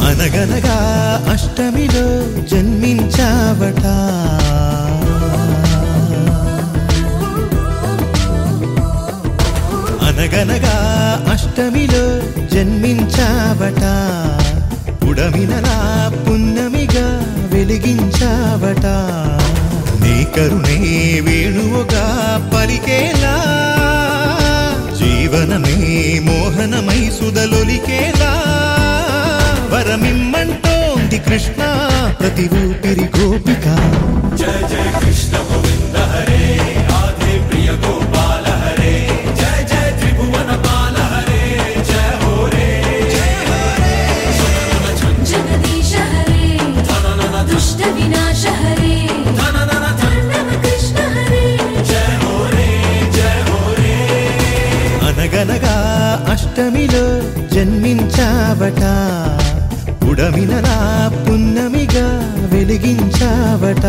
అనగనగా అష్టమిలో జన్మించావట అనగనగా అష్టమిలో జన్మించావట ఉడమినలా పున్నమిగా వెలిగించావట నీ కరుణే వేణువుగా పలికేలా జీవనమే మోహనమై సుదలొలికేలా వరమిమ్మంటోంది కృష్ణ ప్రతి ఊపిరి గోపిక जय जय कृष्ण गोविन्द हरे राधे प्रिय गोपाल हरे जय जय त्रिभुवन पाल हरे जय हो रे जगदीश हरे दुष्ट विनाश हरे ताण्डव कृष्ण हरे जय हो रे जय हो रे అనగనగా అష్టమిలో జన్మించావట ఉడమినలా పున్నమిగా వెలిగించావట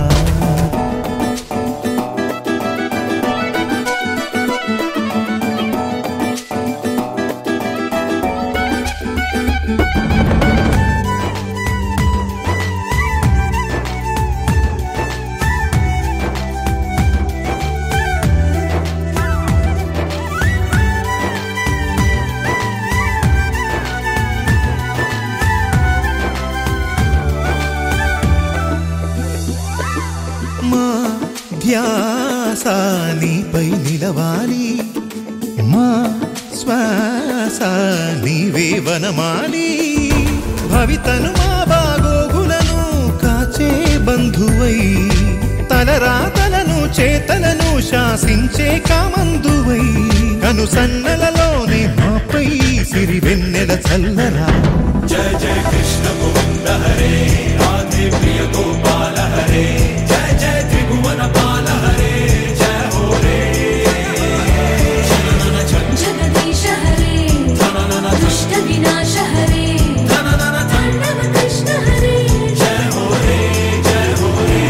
మా ధ్యాస నీపై నిలవాలి మా శ్వాస నీవే వనమాలి భవితను మా బాగోగులను కాచే బంధువై తలరాతలను చేతలను శాసించే కామందువై కను సన్నలలోనే మాపై సిరి వెన్నెల చల్లరా जय जय कृष्ण गोविन्द हरे राधे प्रिय गोपाल हरे जय जय त्रिभुवन पाल हरे जय हो रे जगदीश हरे दुष्ट विनाश हरे ताण्डव कृष्ण हरे जय हो रे जय हो रे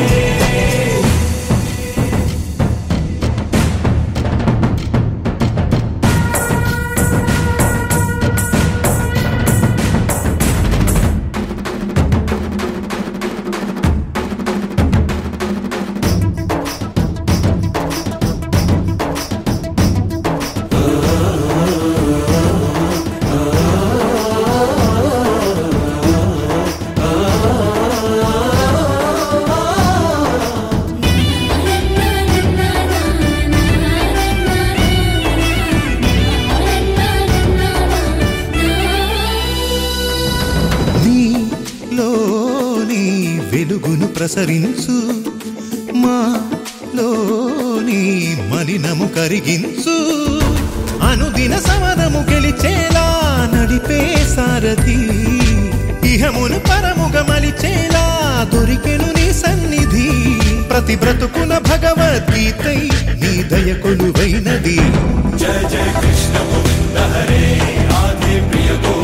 నీలోని వెలుగును ప్రసరించు మాలోని మలినము కరిగించు అనుదిన సమరము గెలిచేలా నడిపే సారథి ఇహమును పరముగ మలిచేలా దొరికెను నీ సన్నిధి ప్రతి బ్రతుకున భగవద్గీతై నీ దయ కొలువైనది जय जय कृष्ण गोविन्द हरे राधे प्रिय गोपाल